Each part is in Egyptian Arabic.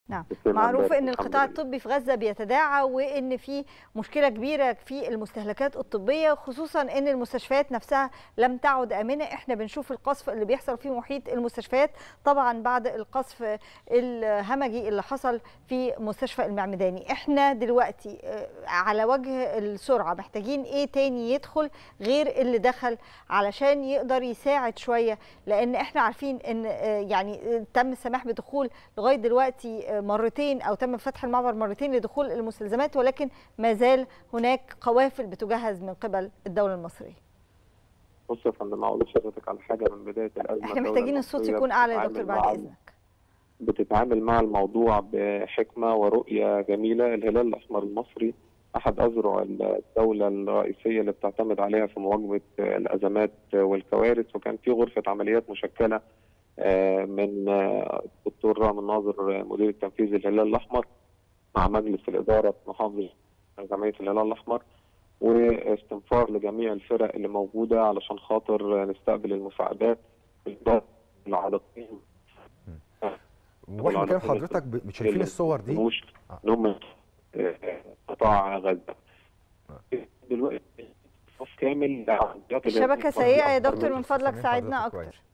نعم السمنة معروف امبارح ان الحمد القطاع لله. الطبي في غزه بيتداعى وان في مشكله كبيره في المستهلكات الطبيه خصوصا ان المستشفيات نفسها لم تعد امنه احنا بنشوف القصف اللي بيحصل في محيط المستشفيات طبعا بعد القصف الهمجي اللي حصل في مستشفى المعمداني احنا دلوقتي آه، على وجه السرعه محتاجين ايه تاني يدخل غير اللي دخل علشان يقدر يساعد شويه لان احنا عارفين ان آه، يعني آه، تم السماح بدخول لغايه دلوقتي آه، مرتين او تم فتح المعبر مرتين لدخول المستلزمات ولكن ما زال هناك قوافل بتجهز من قبل الدوله المصريه بص يا فندم اقول لحضرتك على حاجه من بدايه الازمه احنا الدولة محتاجين الصوت المصرية يكون اعلى يا بتتعامل دكتور بعد مع- اذنك بتتعامل مع الموضوع بحكمه ورؤيه جميله الهلال الاحمر المصري احد اذرع الدوله الرئيسيه اللي بتعتمد عليها في مواجهه الازمات والكوارث وكان في غرفه عمليات مشكله آه، من آه، الدكتور رامي الناظر مدير التنفيذي للهلال الاحمر مع مجلس الاداره محافظ جمعيه الهلال الاحمر واستنفار لجميع الفرق اللي موجوده علشان خاطر نستقبل المساعدات بالضبط العالقين واحنا كده حضرتك ب- شايفين الصور دي جنوش آه. نوم قطاع غزه دلوقتي صف كامل لعمليات الشبكه سيئه يا أكتر دكتور من من فضلك سامعين ساعدنا حضرتك اكتر كويس.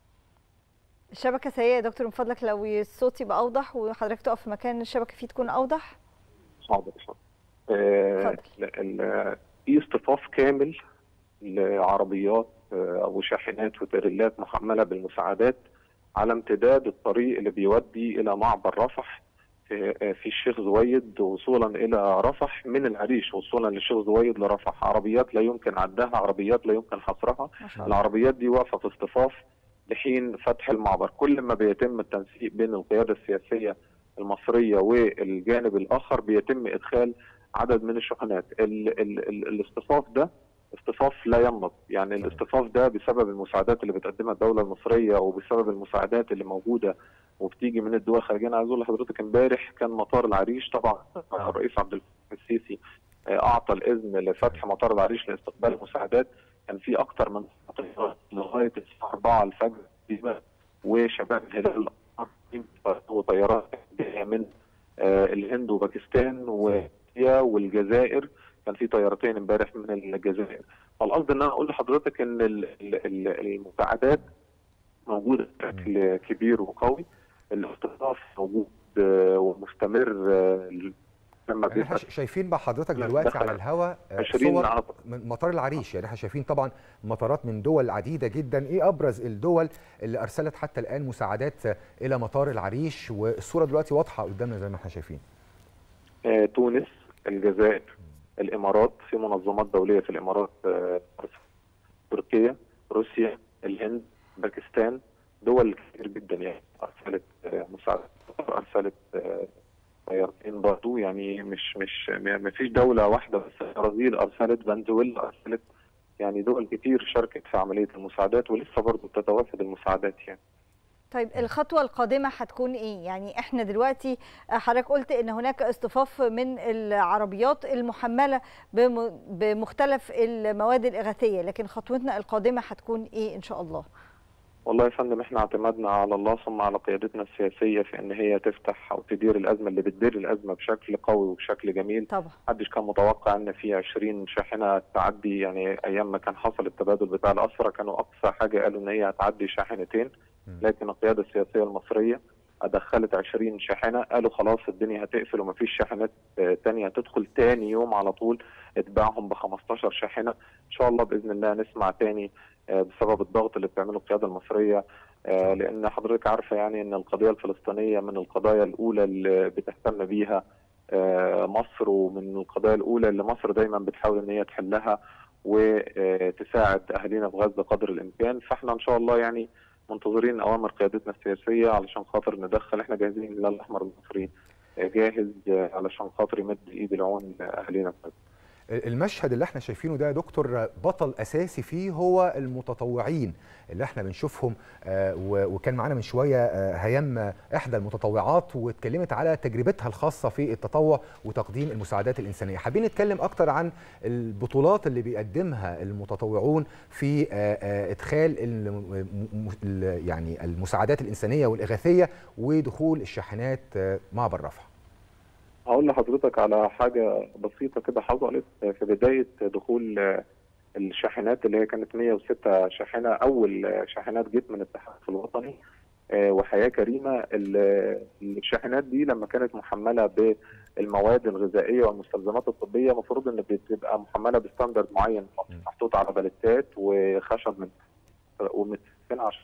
الشبكه سيئه يا دكتور من فضلك لو الصوت يبقى اوضح وحضرتك تقف في مكان الشبكه فيه تكون اوضح حاضر حاضر. آه، اتفضل. ال- ال- في اصطفاف كامل لعربيات آه، وشاحنات وتريلات محمله بالمساعدات على امتداد الطريق اللي بيودي الى معبر رفح في آه، في الشيخ زويد وصولا الى رفح من العريش وصولا للشيخ زويد لرفح عربيات لا يمكن عدها عربيات لا يمكن حصرها ما شاء الله العربيات دي واقفه في اصطفاف لحين فتح المعبر كل ما بيتم التنسيق بين القياده السياسيه المصريه والجانب الاخر بيتم ادخال عدد من الشحنات ال ال ال الاصطفاف ده اصطفاف لا ينبض يعني الاصطفاف ده بسبب المساعدات اللي بتقدمها الدوله المصريه وبسبب المساعدات اللي موجوده وبتيجي من الدول الخارجيه انا عايز اقول لحضرتك امبارح كان مطار العريش طبعا الرئيس عبد الفتاح السيسي آه، اعطى الاذن لفتح مطار العريش لاستقبال المساعدات كان في اكثر من طيارات لغايه الساعه 4 الفجر تقريبا وشباب الهلال الأحمر وطيارات جايه من آه، الهند وباكستان وروسيا والجزائر كان في طيارتين امبارح من الجزائر فالقصد ان انا اقول لحضرتك ان ال- ال- ال- المساعدات موجوده بشكل كبير وقوي الاصطفاف موجود آه، ومستمر آه، لما يعني احنا بيفتح شايفين بقى حضرتك لا، دلوقتي دخل على الهواء آه، 20 صور عطر. من مطار العريش يعني احنا شايفين طبعا مطارات من دول عديده جدا ايه ابرز الدول اللي ارسلت حتى الان مساعدات آه، الى مطار العريش والصوره دلوقتي واضحه قدامنا زي ما احنا شايفين آه، تونس الجزائر الامارات في منظمات دوليه في الامارات آه، تركيا روسيا الهند باكستان دول كتير جدا يعني ارسلت آه، مساعدات ارسلت آه، طيارتين برضو يعني مش مش ما فيش دوله واحده بس البرازيل ارسلت فنزويلا ارسلت يعني دول كتير شاركت في عمليه المساعدات ولسه برضو بتتوافد المساعدات يعني طيب الخطوة القادمة هتكون ايه؟ يعني احنا دلوقتي حضرتك قلت ان هناك اصطفاف من العربيات المحملة بم- بمختلف المواد الإغاثية، لكن خطوتنا القادمة هتكون ايه ان شاء الله؟ والله يا فندم احنا اعتمدنا على الله ثم على قيادتنا السياسيه في ان هي تفتح او تدير الازمه اللي بتدير الازمه بشكل قوي وبشكل جميل طبعا محدش كان متوقع ان في 20 شاحنه تعدي يعني ايام ما كان حصل التبادل بتاع الاسرى كانوا اقصى حاجه قالوا ان هي هتعدي شاحنتين لكن القياده السياسيه المصريه دخلت 20 شاحنه قالوا خلاص الدنيا هتقفل ومفيش شاحنات آه، تانية هتدخل تاني يوم على طول اتباعهم ب 15 شاحنه ان شاء الله باذن الله نسمع تاني آه، بسبب الضغط اللي بتعمله القياده المصريه آه، لان حضرتك عارفه يعني ان القضيه الفلسطينيه من القضايا الاولى اللي بتهتم بيها آه، مصر ومن القضايا الاولى اللي مصر دايما بتحاول ان هي تحلها وتساعد اهالينا في غزه قدر الامكان فاحنا ان شاء الله يعني منتظرين اوامر قيادتنا السياسيه علشان خاطر ندخل احنا جاهزين الهلال الاحمر المصري آه، جاهز آه، علشان خاطر يمد ايد العون لاهالينا في غزه المشهد اللي احنا شايفينه ده يا دكتور بطل اساسي فيه هو المتطوعين اللي احنا بنشوفهم آه، و- وكان معانا من شويه آه، هيام احدى المتطوعات واتكلمت على تجربتها الخاصه في التطوع وتقديم المساعدات الانسانيه حابين نتكلم اكتر عن البطولات اللي بيقدمها المتطوعون في آه، آه، ادخال الم- م- م- يعني المساعدات الانسانيه والاغاثيه ودخول الشاحنات آه، معبر رفح هقول لحضرتك على حاجة بسيطة كده حصلت في بداية دخول الشاحنات اللي هي كانت 106 شاحنة أول شاحنات جت من الاتحاد الوطني آه، وحياة كريمة ال- الشاحنات دي لما كانت محملة بالمواد الغذائية والمستلزمات الطبية المفروض إن بتبقى محملة بستاندرد معين محطوط على باليتات وخشب من ومتسفين عشان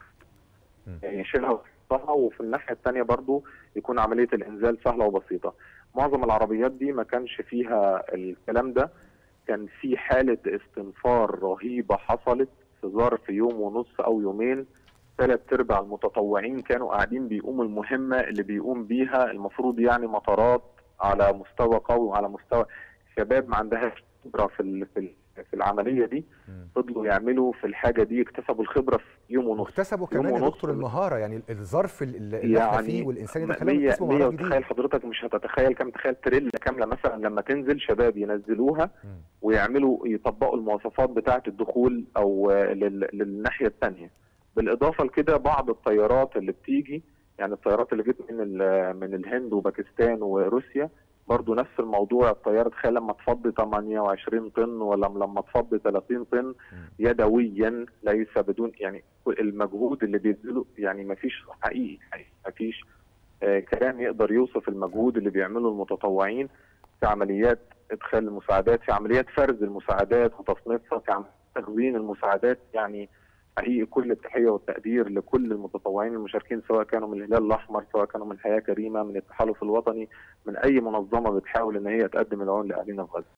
يشيلها ويحطها وفي الناحية الثانية برضو يكون عملية الإنزال سهلة وبسيطة معظم العربيات دي ما كانش فيها الكلام ده كان في حالة استنفار رهيبة حصلت في ظرف يوم ونص أو يومين ثلاث ارباع المتطوعين كانوا قاعدين بيقوموا المهمة اللي بيقوم بيها المفروض يعني مطارات على مستوى قوي وعلى مستوى شباب ما عندهاش خبرة في ال- في ال- في العملية دي فضلوا يعملوا في الحاجة دي اكتسبوا الخبرة في يوم ونص واكتسبوا يوم كمان يا ونص دكتور المهاره يعني الظرف اللي اللي احنا يعني فيه والانساني ده خلاهم 100 يكتسبوا 100 مهارات وتخيل جديده حضرتك مش هتتخيل كم تخيل تريلا كامله مثلا لما تنزل شباب ينزلوها مم. ويعملوا يطبقوا المواصفات بتاعه الدخول او آه، لل- للناحيه الثانيه بالاضافه لكده بعض الطيارات اللي بتيجي يعني الطيارات اللي جت من ال- من الهند وباكستان وروسيا برضو نفس الموضوع الطياره تخيل لما تفضي 28 طن ولا لما تفضي 30 طن يدويا ليس بدون يعني المجهود اللي بيبذله يعني ما فيش حقيقي ما فيش آه، كلام يقدر يوصف المجهود اللي بيعمله المتطوعين في عمليات ادخال المساعدات في عمليات فرز المساعدات وتصنيفها في عمليات تخزين المساعدات يعني حقيقي كل التحيه والتقدير لكل المتطوعين المشاركين سواء كانوا من الهلال الاحمر سواء كانوا من حياه كريمه من التحالف الوطني من اي منظمه بتحاول ان هي تقدم العون لاهالينا في غزه